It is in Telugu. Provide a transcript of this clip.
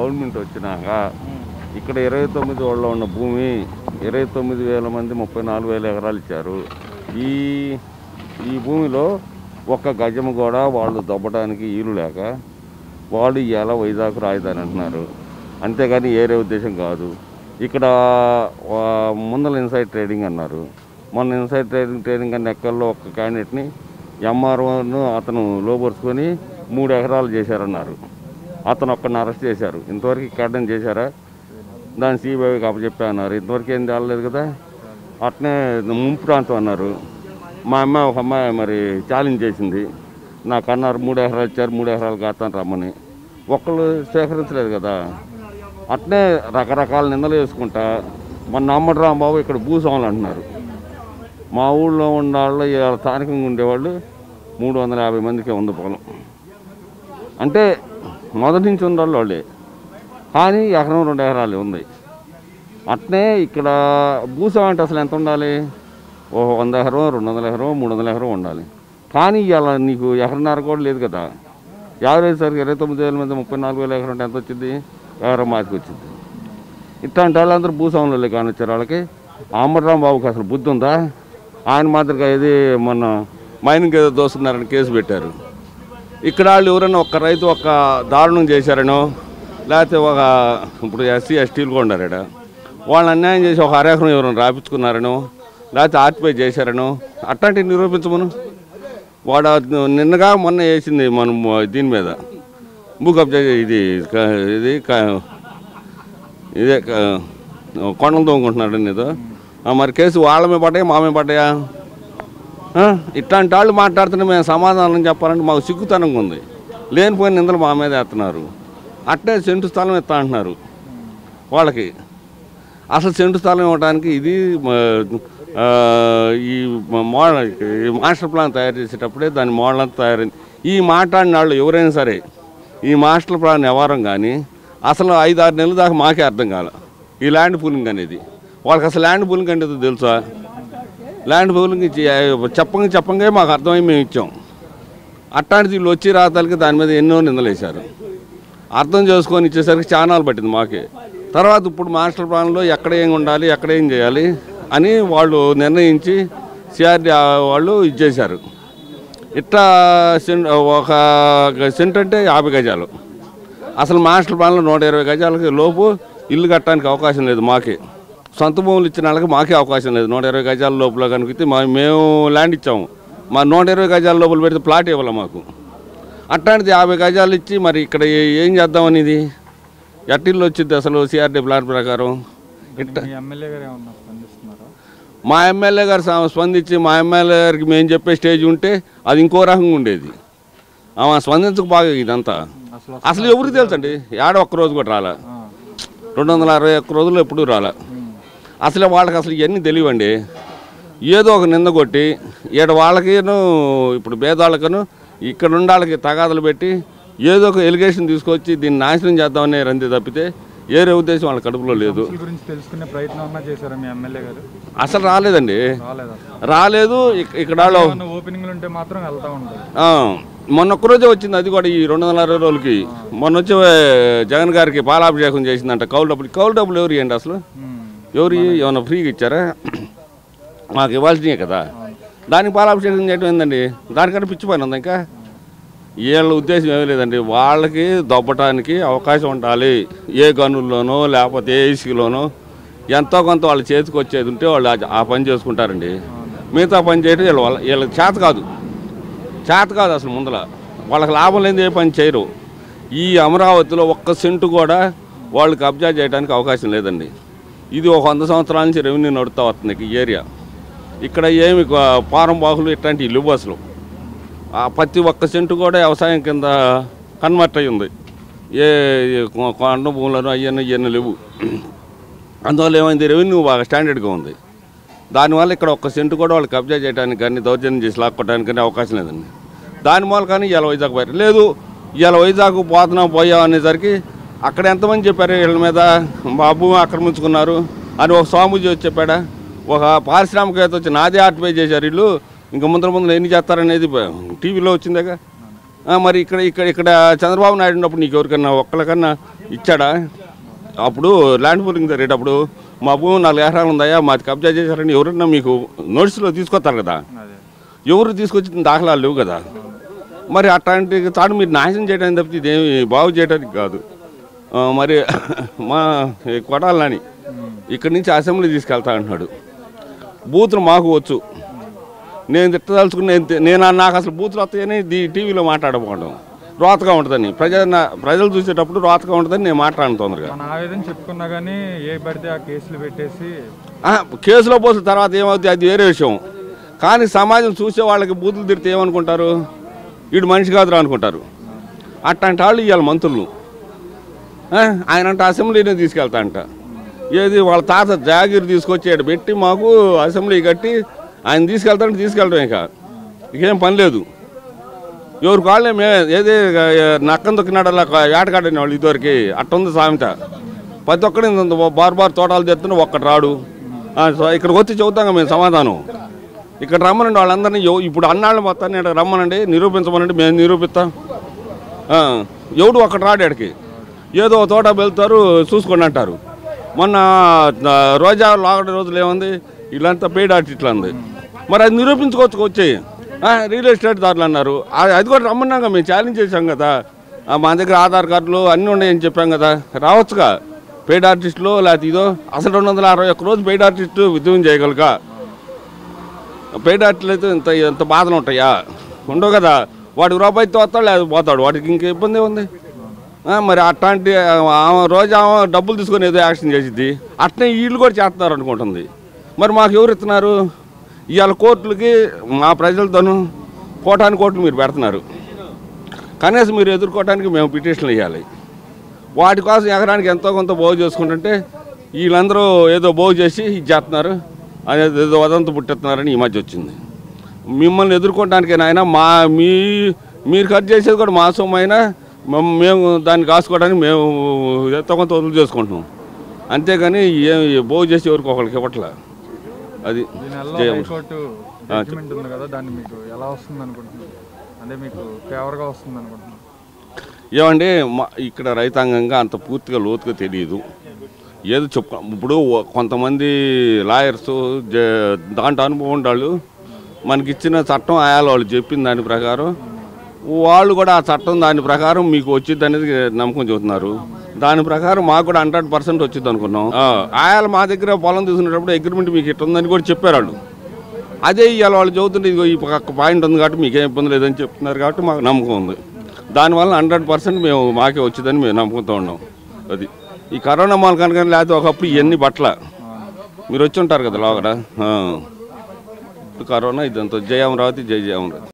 గవర్నమెంట్ వచ్చినాక ఇక్కడ ఇరవై తొమ్మిది వాళ్ళ ఉన్న భూమి ఇరవై తొమ్మిది వేల మంది ముప్పై నాలుగు వేల ఎకరాలు ఇచ్చారు ఈ ఈ భూమిలో ఒక్క గజము కూడా వాళ్ళు దొబ్బడానికి ఈలు లేక వాళ్ళు ఇవాళ వైజాగ్ రాజధాని అంటున్నారు అంతేగాని ఏరే ఉద్దేశం కాదు ఇక్కడ ఆ, ముందల ఇన్సైడ్ ట్రేడింగ్ అన్నారు మొన్న ఇన్సైడ్ ట్రేడింగ్ ట్రేడింగ్ అనే ఎక్కల్లో ఒక క్యాండిడేట్ని ఎంఆర్ఓను అతను లోపరుచుకొని మూడు ఎకరాలు చేశారన్నారు అతను ఒక్కడిని అరెస్ట్ చేశారు ఇంతవరకు ఇక్కడ చేశారా దాన్ని సిబిఐకి అప్పచెప్పా అన్నారు ఇంతవరకు ఏం తేలలేదు కదా అట్నే ముంపు ప్రాంతం అన్నారు మా అమ్మాయి ఒక అమ్మాయి మరి ఛాలెంజ్ చేసింది నాకు అన్నారు మూడు ఎకరాలు ఇచ్చారు మూడు ఎకరాలు కాస్తాను రమ్మని ఒక్కళ్ళు సేకరించలేదు కదా అట్నే రకరకాల నిందలు వేసుకుంటా మొన్న అమ్మటి రాంబాబు ఇక్కడ భూస్వాములు అంటున్నారు మా ఊళ్ళో ఉన్న వాళ్ళు ఇవాళ స్థానికంగా ఉండేవాళ్ళు మూడు వందల యాభై మందికి ఉంది పొలం అంటే మొదటి నుంచి ఉన్న వాళ్ళు వాళ్ళే కానీ ఎకరం రెండు ఎకరాలు ఉంది అట్నే ఇక్కడ భూస్వామి అంటే అసలు ఎంత ఉండాలి ఓ వంద ఎకరం రెండు వందల ఎకరం మూడు వందల ఎకరం ఉండాలి కానీ ఇవాళ నీకు ఎకరన్నర కూడా లేదు కదా యావరేజ్ సరికి ఇరవై తొమ్మిది వేల మంది ముప్పై నాలుగు వేల ఎకరం అంటే ఎంత వచ్చింది ఎకరం మాదికి వచ్చింది ఇట్లాంటి వాళ్ళందరూ భూస్వాములు కానీ వచ్చారు వాళ్ళకి ఆంబట్రామ్ బాబుకి అసలు బుద్ధి ఉందా ఆయన మాదిరిగా ఇది మొన్న మైనింగ్ ఏదో దోసుకున్నారని కేసు పెట్టారు ఇక్కడ వాళ్ళు ఎవరైనా ఒక్క రైతు ఒక్క దారుణం చేశారనో లేకపోతే ఒక ఇప్పుడు ఎస్సీ ఎస్టీలు కూడా ఉన్నారు ఇక్కడ వాళ్ళని అన్యాయం చేసి ఒక అరెకరం ఎవరైనా రాపించుకున్నారనో లేకపోతే ఆర్టిఫై చేశారనో అట్లాంటివి నిరూపించమను వాడు అది నిన్నగా మొన్న వేసింది మనం దీని మీద భూ కబ్జా ఇది క- ఇది క- ఇదే క- కొండలు తోముకుంటున్నాడు ఏదో ఆ, మరి కేసు వాళ్ళ మీద పడ్డాయా మా మీద పడ్డాయా ఆ, ఇట్లాంటి వాళ్ళు మాట్లాడుతుంటే మేము సమాధానం చెప్పాలంటే మాకు సిగ్గుతనంగా ఉంది లేనిపోయిన నిందలు మా మీద వేస్తున్నారు అట్టే సెంటు స్థలం ఇస్తా అంటున్నారు వాళ్ళకి అసలు సెంటు స్థలం ఇవ్వడానికి ఇది మ- ఆ, ఈ మోడల్ ఈ మాస్టర్ ప్లాన్ తయారు చేసేటప్పుడే దాని మోడల్ అంతా తయారైంది ఈ మాట్లాడిన వాళ్ళు ఎవరైనా సరే ఈ మాస్టర్ ప్లాన్ వ్యవహారం కానీ అసలు ఐదు ఆరు నెలల దాకా మాకే అర్థం కాల ఈ ల్యాండ్ పూలింగ్ అనేది వాళ్ళకి అసలు ల్యాండ్ పూలింగ్ అంటే ఏదో తెలుసా ల్యాండ్ పూలింగ్ ఇచ్చి చెప్పంగా చెప్పంగా మాకు అర్థమై మేము ఇచ్చాం అట్లాంటిది వీళ్ళు వచ్చి రాతాలకి దాని మీద ఎన్నో నిందలేశారు అర్థం చేసుకొని ఇచ్చేసరికి చానాలు పట్టింది మాకే తర్వాత ఇప్పుడు మాస్టర్ ప్లాన్లో ఎక్కడ ఏం ఉండాలి ఎక్కడ ఏం చేయాలి అని వాళ్ళు నిర్ణయించి సిఆర్డి వాళ్ళు ఇచ్చేశారు ఇట్లా సెంట్ ఒక సెంట్ అంటే యాభై గజాలు అసలు మాస్టర్ ప్లాన్లో నూట ఇరవై గజాలకి లోపు ఇల్లు కట్టడానికి అవకాశం లేదు మాకే సొంత భూములు ఇచ్చిన వాళ్ళకి మాకే అవకాశం లేదు నూట ఇరవై గజాల లోపల కనుక మా మేము ల్యాండ్ ఇచ్చాము మా నూట ఇరవై గజాల లోపల పెడితే ప్లాట్ ఇవ్వాలి మాకు అట్లాంటిది యాభై గజాలు ఇచ్చి మరి ఇక్కడ ఏ- ఏం చేద్దామని ఇది ఎట్టిల్లు వచ్చింది అసలు సిఆర్డీ ప్లాన్ ప్రకారం ఇట్ట మీ ఎమ్మెల్యే గారు ఏమన్నా స్పందిస్తున్నారా మా ఎమ్మెల్యే గారు స- స్పందించి మా ఎమ్మెల్యే గారికి మేము చెప్పే స్టేజ్ ఉంటే అది ఇంకో రకంగా ఉండేది ఆమె స్పందించక బాగా ఇదంతా అసలు అసలు ఎవరికి తెలుసండి ఏడ ఒక్క రోజు కూడా రాలా ఆ, రెండు వందల అరవై ఒక్క రోజులు ఎప్పుడూ రాలా ఉమ్, అసలు వాళ్ళకి అసలు ఇవన్నీ తెలియవండి ఏదో ఒక నింద కొట్టి ఈడ వాళ్ళకిను ఇప్పుడు భేదాలకును ఇక్కడ ఉన్న వాళ్ళకి తగాదలు పెట్టి ఏదో ఒక ఎలిగేషన్ తీసుకొచ్చి దీన్ని నాశనం చేద్దామనే రంది తప్పితే ఏరే ఉద్దేశం వాళ్ళ కడుపులో లేదు సమస్యల గురించి తెలుసుకునే ప్రయత్నం అన్నా చేశారా మీ ఎమ్మెల్యే గారు అసలు రాలేదండి రాలేదు అసలు రాలేదు ఇక్- ఇక్కడ వాళ్ళు ఏమన్నా ఓపెనింగ్లు ఉంటే మాత్రం వెళ్తా ఉంటారు ఆ, మొన్న ఒక్క రోజే వచ్చింది అది కూడా ఈ రెండు వందల అరవై రోజులకి మొన్న వచ్చి ఏ, జగన్ గారికి పాలాభిషేకం చేసిందంట కౌలు డబ్బులు కౌలు డబ్బులు ఎవరు ఇవ్వండి అసలు ఉమ్, ఎవరు ఏమైనా ఫ్రీగా ఇచ్చారా మాకు ఇవ్వాల్సినవి కదా దానికి పాలాభిషేకం చేయడం ఏందండి దానికంటే పిచ్చి పని ఉందా ఇంకా వీళ్ళ ఉద్దేశం ఏమీ లేదండి వాళ్ళకి దొబ్బటానికి అవకాశం ఉండాలి ఏ గనుల్లోనో లేకపోతే ఏ ఇసుకలోనో ఎంతో కొంత వాళ్ళ చేతికి వచ్చేది ఉంటే వాళ్ళు ఆ- ఆ పని చేసుకుంటారండి మిగతా పని చేయడం వీళ్ళ వాళ్ళ వీళ్ళకి చేత కాదు చేత కాదు అసలు ముందల వాళ్ళకి లాభం లేని ఏ పని చేయరు ఈ అమరావతిలో ఒక్క సెంటు కూడా వాళ్ళు కబ్జా చేయడానికి అవకాశం లేదండి ఇది ఒక వంద సంవత్సరాల నుంచి రెవెన్యూ నడుస్తూ వస్తుంది ఈ ఏరియా ఇక్కడ ఏమి క- పారం బాకులు ఇట్లాంటి ఇల్లు అసలు ఆ ప్రతి ఒక్క సెంటు కూడా వ్యవసాయం కింద కన్వర్ట్ అయి ఉంది ఏ ఏ కొ- కొండ భూములను అవన్నీ ఇవన్నీ లేవు అందువల్ల ఏమైంది రెవెన్యూ బాగా స్టాండర్డ్గా ఉంది దానివల్ల ఇక్కడ ఒక్క సెంటు కూడా వాళ్ళు కబ్జా చేయడానికి కానీ దౌర్జన్యం చేసి లాక్కోవడానికి కానీ అవకాశం లేదండి దాని మూల కానీ ఇవాళ వైజాగ్ పోయారు లేదు ఇవాళ వైజాగ్ పోతున్నాం పోయాం అనేసరికి అక్కడ ఎంతమంది చెప్పారు వీళ్ళ మీద మా భూమి ఆక్రమించుకున్నారు అని ఒక స్వామీజీ వచ్చి చెప్పాడా ఒక పారిశ్రామికవేత్త వచ్చి నాదే ఆర్టిఫై చేశారు వీళ్ళు ఇంకా ముందర ముందర ఎన్ని చేస్తారనేది టీవీలో వచ్చిందేగా ఆ, మరి ఇక్కడ ఇక్కడ ఇక్కడ చంద్రబాబు నాయుడు ఉన్నప్పుడు నీకు ఎవరికన్నా ఒక్కరికన్నా ఇచ్చాడా అప్పుడు ల్యాండ్ పూలింగ్ జరిగేటప్పుడు మా భూమి నాలుగు ఎకరాలు ఉందాయా మాది కబ్జా చేశారని ఎవరన్నా మీకు నోటీసులో తీసుకొస్తారు కదా అదే ఎవరు తీసుకొచ్చిన దాఖలాలు లేవు కదా మరి అట్లాంటి తాను మీరు నాశనం చేయడానికి తప్పితే ఇదేమి బాగు చేయడానికి కాదు ఆ, మరి మా ఈ కొడాలని ఇక్కడి నుంచి అసెంబ్లీ తీసుకెళ్తా అంటున్నాడు బూతులు మాకు వచ్చు నేను తిట్టదలుచుకుని నేను తి- నేను నాకు అసలు బూతులు వస్తాయని దీ టీవీలో మాట్లాడకపోవడం రోతగా ఉంటుందని ప్రజల ప్రజలు చూసేటప్పుడు రోతగా ఉంటుందని నేను మాట్లాడను తొందరగా మన ఆవేదన చెప్పుకున్నా కానీ ఏ పడితే ఆ కేసులు పెట్టేసి ఆ, కేసులో పోసిన తర్వాత ఏమవుతుంది అది వేరే విషయం కానీ సమాజం చూసే వాళ్ళకి బూతులు తిడితే ఏమనుకుంటారు వీడు మనిషి కాదురా అనుకుంటారు అట్లాంటి వాళ్ళు ఇవాళ మంత్రులు ఆ, ఆయన అంటే అసెంబ్లీనే తీసుకెళ్తా అంట ఏది వాళ్ళ తాత జాగీర్ తీసుకొచ్చి ఈడ పెట్టి మాకు అసెంబ్లీ కట్టి ఆయన తీసుకెళ్తానంటే తీసుకెళ్ళడం ఇక ఇకేం పని లేదు ఎవరు వాళ్ళే మే ఏది నక్కం దొక్కినాడల్లా ఏటగాడని వాళ్ళు ఇదివరకు అట్టుంది సామెత ప్రతి ఒక్కడి బారు బారు తోటలు తెస్తున్నా ఒక్కటి రాడు ఆ, సో ఇక్కడికి వచ్చి చెబుతాం మేము సమాధానం ఇక్కడ రమ్మనండి వాళ్ళందరినీ ఎవ- ఇప్పుడు అన్నాళ్ళు మొత్తాన్ని ఇక్కడ రమ్మనండి నిరూపించమనండి మేము నిరూపిస్తాం ఆ, ఎవడు ఒక్కటి రాడు ఇక్కడికి ఏదో ఒక తోట వెళ్తారు చూసుకోండి అంటారు మొన్న ఆ, రోజా లాగడ రోజులు ఏముంది వీళ్ళంతా పెయిడ్ ఆర్ట్ ఇట్లా ఉంది మరి అది నిరూపించుకోవచ్చు వచ్చి ఆ, రియల్ ఎస్టేట్ దారులు అన్నారు ఆ- అది కూడా రమ్మన్నాక మేము ఛాలెంజ్ చేశాం కదా ఆ, మా దగ్గర ఆధార్ కార్డులు అన్నీ ఉన్నాయని చెప్పాం కదా రావచ్చుగా పెయిడ్ ఆర్టిస్టులు లేకపోతే ఇదో అసలు రెండు వందల అరవై ఒక్క రోజు పెయిడ్ ఆర్టిస్టు ఉద్యోగం చేయగలగా పెయిడ్ ఆర్టిస్టులు అయితే ఇంత ఇంత బాధలు ఉంటాయా ఉండవు కదా వాడికి రూపాయితో వస్తాడు లేదా పోతాడు వాడికి ఇంక ఇబ్బంది ఉంది ఆ, మరి అట్లాంటి ఆమె రోజు ఆమె డబ్బులు తీసుకొని ఏదో యాక్షన్ చేసిద్ది అట్నే వీళ్ళు కూడా చేస్తున్నారు అనుకుంటుంది మరి మాకు ఎవరు ఇస్తున్నారు ఇవాళ కోర్టులకి మా ప్రజలతోనూ కోటాని కోట్లు మీరు పెడుతున్నారు కనీసం మీరు ఎదుర్కోవడానికి మేము పిటిషన్లు ఇవ్వాలి వాటి కోసం ఎకరానికి ఎంతో కొంత బాగు చేసుకుంటుంటే వీళ్ళందరూ ఏదో బాగు చేసి ఇది చేస్తున్నారు అనేది ఏదో వదంతు పుట్టిస్తున్నారని ఈ మధ్య వచ్చింది మిమ్మల్ని ఎదుర్కోవడానికి నాయన మా మీ మీరు ఖర్చు చేసేది కూడా మా సొమ్మైనా మమ్- మేము దాన్ని కాసుకోవడానికి మేము ఎంతో కొంత వదులు చేసుకుంటున్నాం అంతేగాని ఏం బాగు చేసి ఎవరికి ఒకరికి ఇవ్వట్లే అది దీనివల్ల జయం. హైకోర్టు జడ్జిమెంట్ ఉంది కదా దాన్ని మీకు ఎలా వస్తుంది అనుకుంటున్నారు అంటే మీకు ఫేవర్గా వస్తుంది అనుకుంటున్నారు ఏమండి మా ఇక్కడ రైతాంగంగా అంత పూర్తిగా లోతుగా తెలియదు ఏదో చెప్పు ఇప్పుడు ఓ- కొంతమంది లాయర్స్ దాంట్లో అనుభవం ఉండాళ్ళు మనకి ఇచ్చిన చట్టం ఆయాలి వాళ్ళు చెప్పిన దాని ప్రకారం వాళ్ళు కూడా ఆ చట్టం దాని ప్రకారం మీకు వచ్చింది అనేది నమ్మకం చెబుతున్నారు దాని ప్రకారం మాకు కూడా హండ్రెడ్ పర్సెంట్ వచ్చింది అనుకున్నాం ఆ, ఆయాలు మా దగ్గర పొలం తీసుకునేటప్పుడు అగ్రిమెంట్ మీకు ఇట్లా ఉందని కూడా చెప్పారు వాళ్ళు అదే ఇవాళ వాళ్ళు చదువుతుంటే ఇదిగో ఈ పక్క పాయింట్ ఉంది కాబట్టి మీకేం ఇబ్బంది లేదని చెప్తున్నారు కాబట్టి మాకు నమ్మకం ఉంది దానివల్ల హండ్రెడ్ పర్సెంట్ మేము మాకే వచ్చిందని మేము నమ్ముకుంటూ ఉన్నాం అది ఈ కరోనా మాల్ కనుక లేకపోతే ఒకప్పుడు ఇవన్నీ బట్టల మీరు వచ్చి ఉంటారు కదా లోగడ ఆ. ఇప్పుడు కరోనా ఇదంతా జయ అమరావతి జై జయ అమరావతి